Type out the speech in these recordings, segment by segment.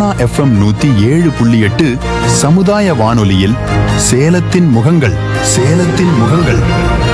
Sona FM நூத்தி ஏழு புள்ளி எட்டு சமுதாய வானொலியில் சேலத்தின் முகங்கள் சேலத்தின் முகங்கள்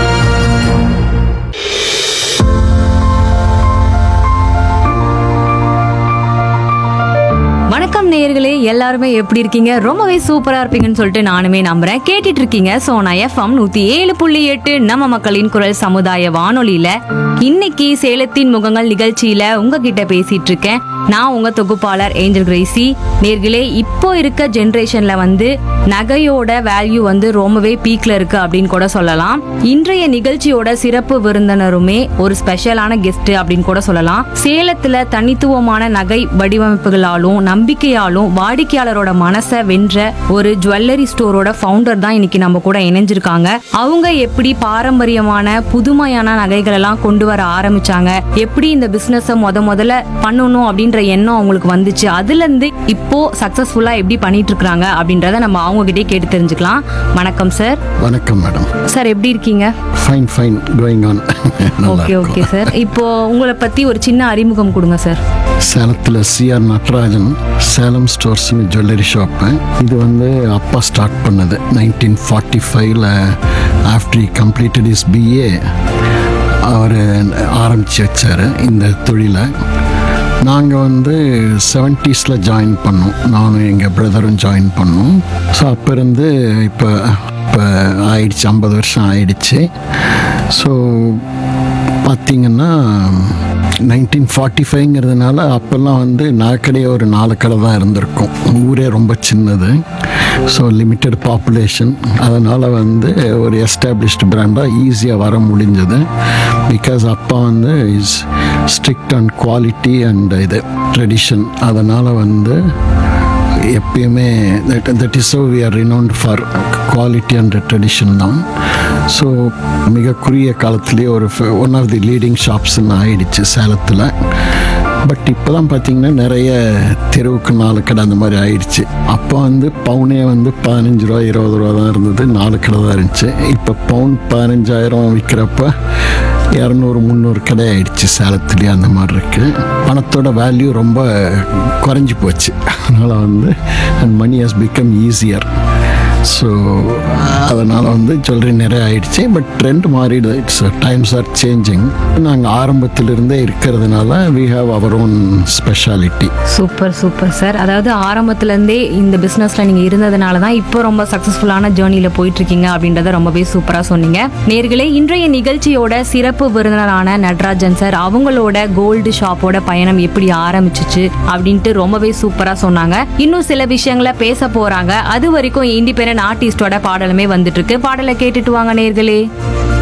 வணக்கம் நேயர்களே எல்லாருமே எப்படி இருக்கீங்க ரொம்பவே சூப்பரா இருப்பீங்கன்னு சொல்லிட்டு நானுமே நம்புறேன் கேட்டுட்டு இருக்கீங்க சோனா எஃப்எம் நூத்தி ஏழு புள்ளி எட்டு நம்ம மக்களின் குரல் சமுதாய வானொலியில இன்னைக்கு சேலத்தின் முகங்கள் நிகழ்ச்சியில உங்ககிட்ட பேசிட்டு இருக்கேன் நான் உங்க தொகுப்பாளர் ஏஞ்சல் கிரேசி நேர்களே இப்போ இருக்க ஜென்ரேஷன்ல வந்து நகையோட வேல்யூ வந்து ரொம்பவே பீக்ல இருக்கு அப்படின்னு கூட சொல்லலாம் இன்றைய நிகழ்ச்சியோட சிறப்பு விருந்தினருமே ஒரு ஸ்பெஷலான கெஸ்ட் அப்படின்னு கூட சொல்லலாம் சேலத்துல தனித்துவமான நகை வடிவமைப்புகளாலும் நம்பிக்கையாலும் வாடிக்கையாளரோட மனசை வென்ற ஒரு ஜுவல்லரி ஸ்டோரோட ஃபவுண்டர் தான் இன்னைக்கு நம்ம கூட இணைஞ்சிருக்காங்க அவங்க எப்படி பாரம்பரியமான புதுமையான நகைகள் எல்லாம் கொண்டு வர ஆரம்பிச்சாங்க எப்படி இந்த பிசினஸ முத முதல்ல பண்ணணும் அப்படின்ற எண்ணம் அவங்களுக்கு வந்துச்சு அதுல இருந்து இப்போ சக்சஸ்ஃபுல்லா எப்படி பண்ணிட்டு இருக்காங்க அப்படின்றத நம்ம அவங்க கிட்டே கேட்டு தெரிஞ்சுக்கலாம் வணக்கம் சார் வணக்கம் மேடம் சார் எப்படி இருக்கீங்க fine fine going on okay okay sir இப்போ உங்களை பத்தி ஒரு சின்ன அறிமுகம் கொடுங்க சார் சேலத்தில் சிஆர் நடராஜன் சேலம் ஸ்டோர்ஸ்னு ஜுவல்லரி ஷாப்பு இது வந்து அப்பா ஸ்டார்ட் பண்ணது நைன்டீன் ஃபார்ட்டி ஃபைவ்ல ஆஃப்டர் கம்ப்ளீட்டட் இஸ் பிஏ அவர் ஆரம்பித்து வச்சார் இந்த தொழிலை நாங்கள் வந்து செவன்ட்டீஸில் ஜாயின் பண்ணோம் நானும் எங்கள் பிரதரும் ஜாயின் பண்ணோம் ஸோ அப்போ இருந்து இப்போ இப்போ ஆயிடுச்சு ஐம்பது வருஷம் ஆயிடுச்சு ஸோ பார்த்தீங்கன்னா நைன்டீன் ஃபார்ட்டி ஃபைவ்ங்கிறதுனால அப்போல்லாம் வந்து நகைக்கடையே ஒரு நாலு கடை தான் இருந்திருக்கும் ஊரே ரொம்ப சின்னது ஸோ லிமிட்டட் பாப்புலேஷன் அதனால் வந்து ஒரு எஸ்டாப்ளிஷ்டு பிராண்டாக ஈஸியாக வர முடிஞ்சது பிகாஸ் அப்பா வந்து is strict and quality and இது ட்ரெடிஷன் அதனால் வந்து எப்பயுமே that that is so we are renowned for quality and tradition தான் ஸோ மிக குறுகிய காலத்திலேயே ஒரு ஒன் ஆஃப் தி லீடிங் ஷாப்ஸ்ன்னு ஆயிடுச்சு சேலத்தில் பட் இப்போ தான் பார்த்தீங்கன்னா நிறைய தெருவுக்கு நாலு கடை அந்த மாதிரி ஆயிடுச்சு அப்போ வந்து பவுனே வந்து பதினஞ்சு ரூபா இருபது ரூபா தான் இருந்தது நாலு கடை தான் இருந்துச்சு இப்போ பவுன் பதினஞ்சாயிரம் விற்கிறப்ப இரநூறு முந்நூறு கடை ஆயிடுச்சு சேலத்துலேயே அந்த மாதிரி இருக்குது பணத்தோட வேல்யூ ரொம்ப குறைஞ்சி போச்சு அதனால் வந்து and money has become easier so அதனால் வந்து ஜுவல்லரி நிறைய ஆயிடுச்சு பட் ட்ரெண்ட் மாறிடுது இட்ஸ் டைம்ஸ் ஆர் சேஞ்சிங் நாங்கள் ஆரம்பத்திலிருந்தே இருக்கிறதுனால we have our own speciality super super sir அதாவது ஆரம்பத்துல இருந்தே இந்த பிசினஸ்ல நீங்க இருந்ததுனால தான் இப்போ ரொம்ப சக்சஸ்ஃபுல்லான ஜேர்னில போயிட்டு இருக்கீங்க அப்படின்றத ரொம்பவே சூப்பரா சொன்னீங்க நேர்களே இன்றைய நிகழ்ச்சியோட சிறப்பு விருந்தினரான நடராஜன் சார் அவங்களோட கோல்டு ஷாப்போட பயணம் எப்படி ஆரம்பிச்சிச்சு அப்படின்ட்டு ரொம்பவே சூப்பரா சொன்னாங்க இன்னும் சில விஷயங்களை பேச போறாங்க அது வரைக்கும் இண்டிபெண்டன்ட் ஆர்டிஸ்டோட பாடலுமே வந்துட்டு இருக்கு பாடலை கேட்டுட்டு வாங்க நேர்களே